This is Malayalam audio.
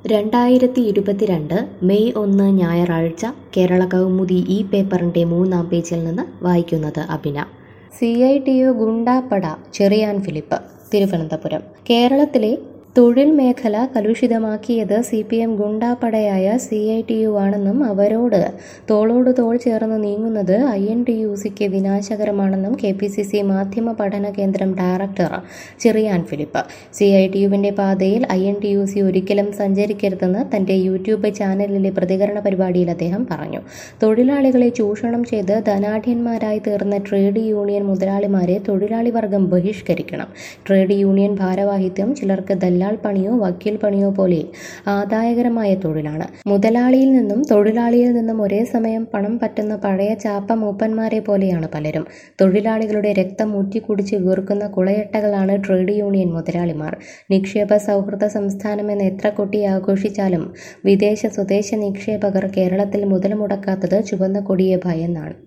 രണ്ടായിരത്തി ഇരുപത്തിരണ്ട് മെയ് ഒന്ന് ഞായറാഴ്ച കേരള കൗമുദി ഈ പേപ്പറിൻ്റെ മൂന്നാം പേജിൽ നിന്ന് വായിക്കുന്നത് Abhina C I T U ഗുണ്ടാപ്പട ചെറിയാൻ ഫിലിപ്പ് തിരുവനന്തപുരം കേരളത്തിലെ തൊഴിൽ മേഖല കലുഷിതമാക്കിയത് സി പി എം ഗുണ്ടാപ്പടയായ സി ഐ ടി യു ആണെന്നും അവരോട് തോളോട് തോൾ ചേർന്ന് നീങ്ങുന്നത് ഐ എൻ ടി യു സിക്ക് വിനാശകരമാണെന്നും കെ പി സി സി മാധ്യമ പഠന കേന്ദ്രം director Cherian Philip C I T യുവിൻ്റെ പാതയിൽ I N T U C ഒരിക്കലും സഞ്ചരിക്കരുതെന്ന് തൻ്റെ യൂട്യൂബ് ചാനലിലെ പ്രതികരണ പരിപാടിയിൽ അദ്ദേഹം പറഞ്ഞു തൊഴിലാളികളെ ചൂഷണം ചെയ്ത് ധനാഢ്യന്മാരായി തീർന്ന ട്രേഡ് യൂണിയൻ മുതലാളിമാരെ തൊഴിലാളി വർഗം ബഹിഷ്കരിക്കണം ട്രേഡ് യൂണിയൻ ഭാരവാഹിത്വം ചിലർക്ക് ദല്ലാൾ പണിയോ വക്കീൽ പണിയോ പോലെ ആദായകരമായ തൊഴിലാണ് മുതലാളിയിൽ നിന്നും തൊഴിലാളിയിൽ നിന്നും ഒരേ സമയം പണം പറ്റുന്ന പഴയ ചാപ്പ മൂപ്പന്മാരെ പോലെയാണ് പലരും തൊഴിലാളികളുടെ രക്തം ഊറ്റിക്കുടിച്ച് വീർക്കുന്ന കുളയട്ടകളാണ് ട്രേഡ് യൂണിയൻ മുതലാളിമാർ നിക്ഷേപ സൗഹൃദ സംസ്ഥാനമെന്ന് എത്ര കൊട്ടി ആഘോഷിച്ചാലും വിദേശ സ്വദേശ നിക്ഷേപകർ കേരളത്തിൽ മുതൽ മുടക്കാത്തത് ചുവന്ന കൊടിയെ ഭയന്നാണ്